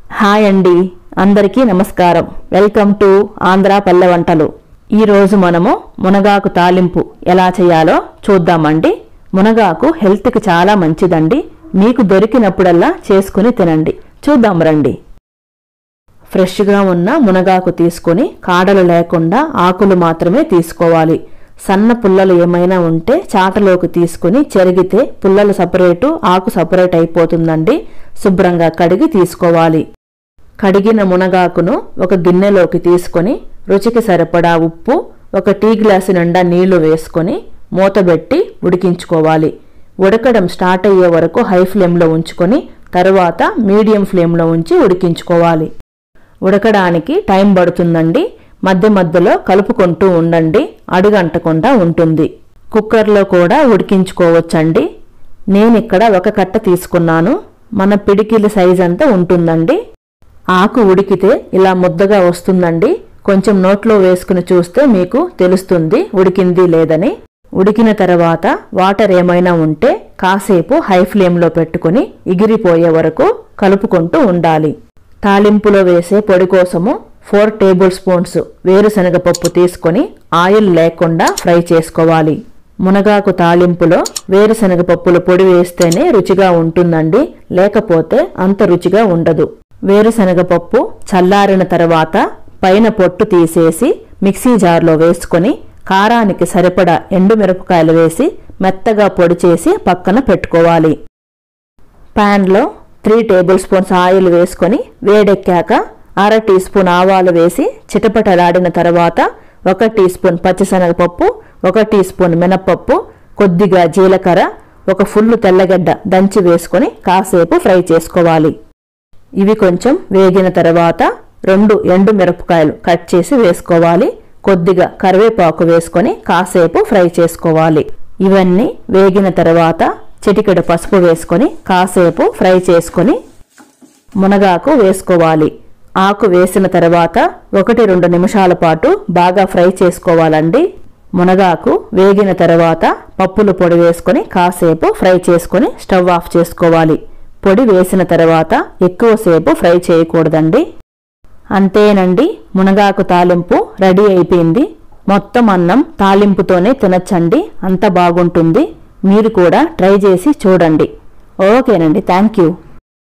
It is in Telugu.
హాయ్ అండి అందరికీ నమస్కారం వెల్కమ్ టు ఆంధ్ర పల్లె వంటలు ఈరోజు మనము మునగాకు తాలింపు ఎలా చేయాలో చూద్దామండి మునగాకు హెల్త్కి చాలా మంచిదండి మీకు దొరికినప్పుడల్లా చేసుకుని తినండి చూద్దాం రండి ఫ్రెష్గా ఉన్న మునగాకు తీసుకొని కాడలు లేకుండా ఆకులు మాత్రమే తీసుకోవాలి సన్న పుల్లలు ఏమైనా ఉంటే చాటలోకి తీసుకుని చెరిగితే పుల్లలు సపరేటు ఆకు సపరేట్ అయిపోతుందండి శుభ్రంగా కడిగి తీసుకోవాలి కడిగిన మునగాకును ఒక గిన్నెలోకి తీసుకొని రుచికి సరిపడా ఉప్పు ఒక టీ గ్లాసు నిండా నీళ్లు వేసుకొని మూతబెట్టి ఉడికించుకోవాలి ఉడకడం స్టార్ట్ అయ్యే వరకు హై ఫ్లేమ్లో ఉంచుకొని తరువాత మీడియం ఫ్లేమ్లో ఉంచి ఉడికించుకోవాలి ఉడకడానికి టైం పడుతుందండి మధ్య మధ్యలో కలుపుకుంటూ ఉండండి అడుగంటకుండా ఉంటుంది కుక్కర్లో కూడా ఉడికించుకోవచ్చండి నేనిక్కడ ఒక కట్ట తీసుకున్నాను మన పిడికిల సైజ్ అంతా ఉంటుందండి ఆకు ఉడికితే ఇలా ముద్దగా వస్తుందండి కొంచెం నోట్లో వేసుకుని చూస్తే మీకు తెలుస్తుంది ఉడికింది లేదని ఉడికిన తర్వాత వాటర్ ఏమైనా ఉంటే కాసేపు హై ఫ్లేమ్లో పెట్టుకుని ఎగిరిపోయే వరకు కలుపుకుంటూ ఉండాలి తాలింపులో వేసే పొడి కోసము ఫోర్ టేబుల్ స్పూన్స్ వేరుశనగ పప్పు తీసుకొని ఆయిల్ లేకుండా ఫ్రై చేసుకోవాలి మునగాకు తాలింపులో వేరుశనగ పప్పుల పొడి వేస్తేనే రుచిగా ఉంటుందండి లేకపోతే అంత రుచిగా ఉండదు వేరుశనగ పప్పు చల్లారిన తర్వాత పైన పొట్టు తీసేసి మిక్సీ జార్లో వేసుకొని కారానికి సరిపడా ఎండుమిరపకాయలు వేసి మెత్తగా పొడి చేసి పక్కన పెట్టుకోవాలి ప్యాన్లో త్రీ టేబుల్ స్పూన్స్ ఆయిల్ వేసుకొని వేడెక్కాక అర టీ స్పూన్ ఆవాలు వేసి చిటపటలాడిన తర్వాత ఒక టీ స్పూన్ పచ్చిశనగపప్పు ఒక టీ స్పూన్ మినప్పప్పు కొద్దిగా జీలకర్ర ఒక ఫుల్ తెల్లగడ్డ దంచి వేసుకొని కాసేపు ఫ్రై చేసుకోవాలి ఇవి కొంచెం వేగిన తర్వాత రెండు ఎండు మిరపకాయలు కట్ చేసి వేసుకోవాలి కొద్దిగా కరివేపాకు వేసుకొని కాసేపు ఫ్రై చేసుకోవాలి ఇవన్నీ వేగిన తర్వాత చిటికెడు పసుపు వేసుకొని కాసేపు ఫ్రై చేసుకొని మునగాకు వేసుకోవాలి ఆకు వేసిన తర్వాత ఒకటి రెండు నిమిషాల పాటు బాగా ఫ్రై చేసుకోవాలండి మునగాకు వేగిన తర్వాత పప్పుల పొడి వేసుకొని కాసేపు ఫ్రై చేసుకొని స్టవ్ ఆఫ్ చేసుకోవాలి పొడి వేసిన తర్వాత ఎక్కువసేపు ఫ్రై చేయకూడదండి అంతేనండి మునగాకు తాలింపు రెడీ అయిపోయింది మొత్తం అన్నం తాలింపుతోనే తినచ్చండి అంత బాగుంటుంది మీరు కూడా ట్రై చేసి చూడండి ఓకేనండి థ్యాంక్ యూ